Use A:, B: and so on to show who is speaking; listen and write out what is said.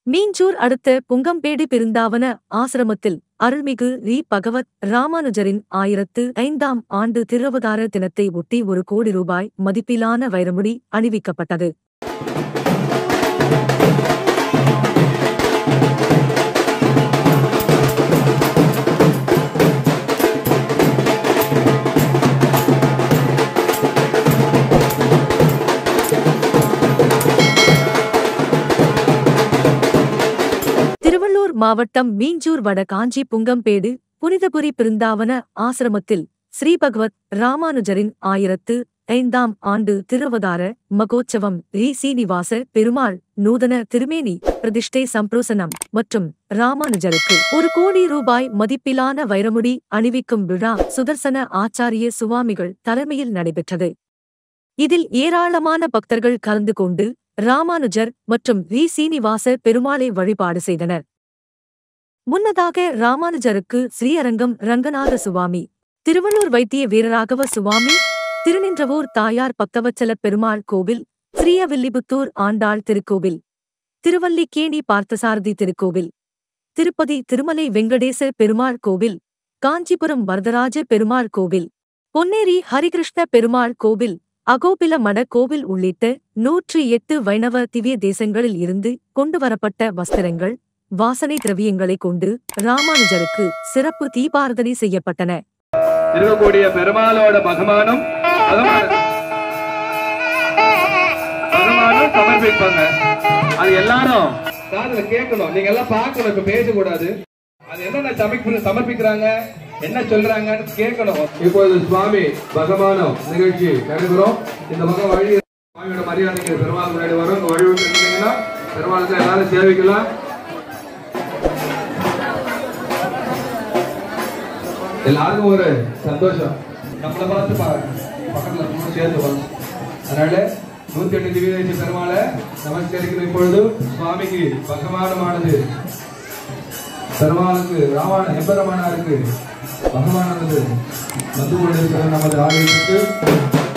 A: மீஞ்சூர் அடுத்த புங்கம்பேடி பிருந்தாவன ஆசிரமத்தில் அருள்மிகு ரீ பகவத் ராமானுஜரின் ஆயிரத்து ஐந்தாம் ஆண்டு திருவதார தினத்தை ஒட்டி ஒரு கோடி ரூபாய் மதிப்பிலான வைரமுடி அணிவிக்கப்பட்டது திருவள்ளூர் மாவட்டம் மீஞ்சூர் வட காஞ்சி புங்கம்பேடு புனிதபுரி பிருந்தாவன ஆசிரமத்தில் ஸ்ரீபகவத் ராமானுஜரின் ஆயிரத்து ஐந்தாம் ஆண்டு திருவதார மகோற்சவம் ரீ சீனிவாச பெருமாள் நூதன திருமேனி பிரதிஷ்டை சம்பிரோசனம் மற்றும் ராமானுஜருக்கு ஒரு கோடி ரூபாய் மதிப்பிலான வைரமுடி அணிவிக்கும் விழா சுதர்சன ஆச்சாரிய சுவாமிகள் தலைமையில் நடைபெற்றது இதில் ஏராளமான பக்தர்கள் கலந்து கொண்டு ராமானுஜர் மற்றும் வி சீனிவாச பெருமாளை வழிபாடு செய்தனர் முன்னதாக ராமானுஜருக்கு ஸ்ரீஅரங்கம் ரங்கநாத சுவாமி திருவள்ளூர் வைத்திய வீரராகவ சுவாமி திருநின்றவூர் தாயார் பக்தவச்சல பெருமாள் கோவில் ஸ்ரீயவில்லிபுத்தூர் ஆண்டாள் திருக்கோவில் திருவல்லிக்கேணி பார்த்தசாரதி திருக்கோவில் திருப்பதி திருமலை வெங்கடேச பெருமாள் கோவில் காஞ்சிபுரம் வரதராஜ பெருமாள் கோவில் பொன்னேரி ஹரிகிருஷ்ண பெருமாள் கோவில் அகோபில மட கோவில் உள்ளிட்ட நூற்றி எட்டு வைணவ திவ்ய தேசங்களில் இருந்து கொண்டுவரப்பட்ட வஸ்திரங்கள் வாசனை திரவியங்களை கொண்டு ராமானுஜருக்கு சிறப்பு தீபாரதனை செய்யப்பட்டன
B: இருக்கக்கூடிய பெருமாளோட பகமானம் பகமானம் பகமானம் சமர்ப்பிப்பாங்க அது எல்லாரும் காதுல கேட்கணும் நீங்க எல்லாம் பார்க்கணும் இப்ப பேசக்கூடாது அது என்னென்ன சமைப்பு சமர்ப்பிக்கிறாங்க என்ன சொல்றாங்கன்னு கேட்கணும் இப்பொழுது சுவாமி பகவானம் நிகழ்ச்சி நடைபெறும் இந்த பக்கம் வழி சுவாமியோட மரியாதைக்கு பெருமாள் முன்னாடி வரும் இங்க வழி விட்டு இருந்தீங்கன்னா பெருமாளுக்கு எல்லாரும் சேவிக்கலாம் எல்லாருக்கும் ஒரு சந்தோஷம் நம்மளை பார்த்து பாருங்க பக்கத்துல இருக்கவங்களும் சேர்ந்து வரும் அதனால நூத்தி எட்டு திவ்யதேச பெருமாளை நமஸ்கரிக்கிற இப்பொழுது சுவாமிக்கு பகவானமானது பெருமாளுக்கு ராவண எம்பெருமானாருக்கு பகவானது வந்து கொண்டிருக்கிற நமது ஆலயத்துக்கு